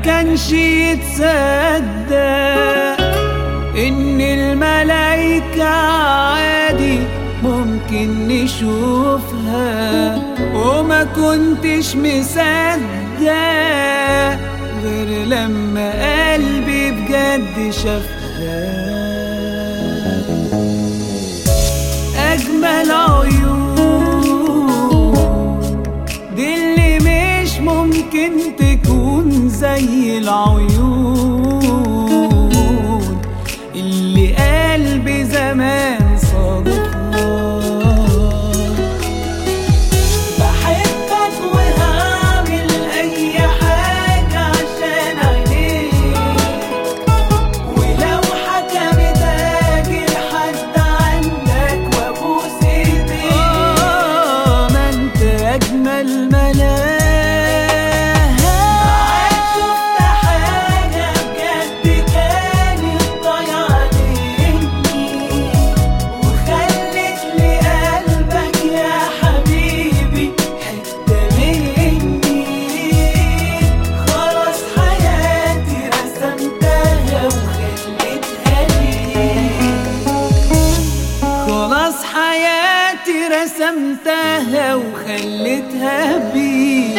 كانش يتصدق ان الملايكة عادي ممكن نشوفها وما كنتش مصدق غير لما قلبي بجد شافها أجمل عيون دي اللي مش ممكن تكون زي العيون اللي قلبي زمان صادقها بحبك وهعمل أي حاجة عشان عينيك ولو حكمت اجي لحد عندك وابوس ايديك ما انت اجمل ملاك شفت حاجة بجد كانت ضايعة مني وخلت لي قلبك يا حبيبي حتة مني خلاص حياتي رسمتها وخليتها ليك خلاص حياتي رسمتها وخليتها بيك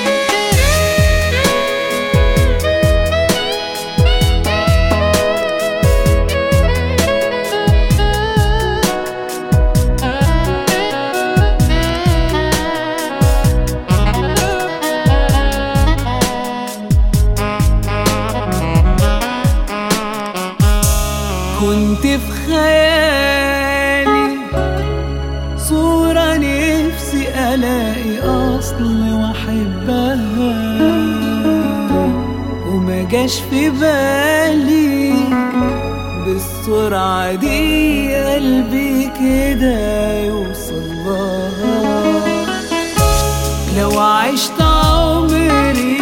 كنت في خيالي صورة نفسي ألاقي أصل وأحبها وما جاش في بالي بالسرعة دي قلبي كده يوصل لها لو عشت عمري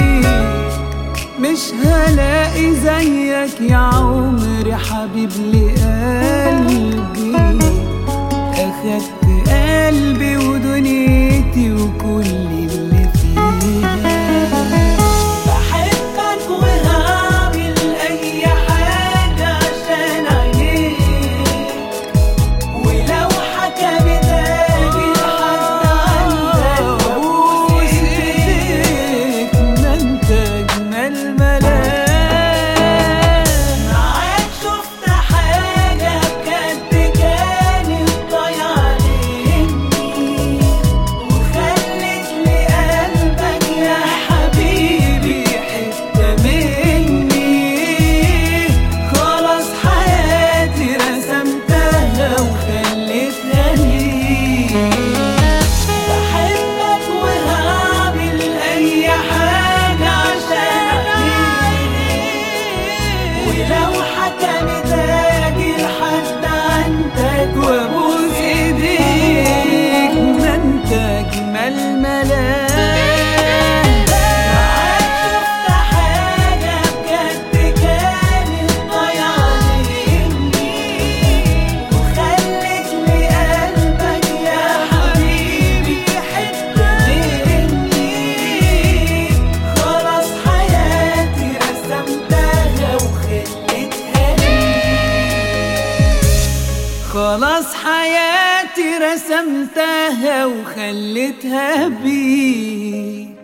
مش هلاقي زيك يا عمري حبيب لقلبي أخدت قلبي ودنيتي وكل اللي فيها بحبك وهعمل أي حاجة عشان عينيك ولو حكمت اجي لحد عندك وابوس ايديك ما انت اجمل ملاك معاك شفت حاجة بجد كانت ضايعة مني وخلت لي قلبك يا حبيبي حتة مني خلاص حياتي رسمتها وخليتها ليك بحبك وهعمل أي حاجة عشان عينيك ولو حكمت اجي لحد عندك وابوس ايديك ما انت اجمل ملاك معاك شفت حاجة بجد كانت ضايعة مني وخلت لي قلبك يا حبيبي حتة مني خلاص حياتي رسمتها وخليتها ليك خلاص حياتي رسمتها وخليتها بيك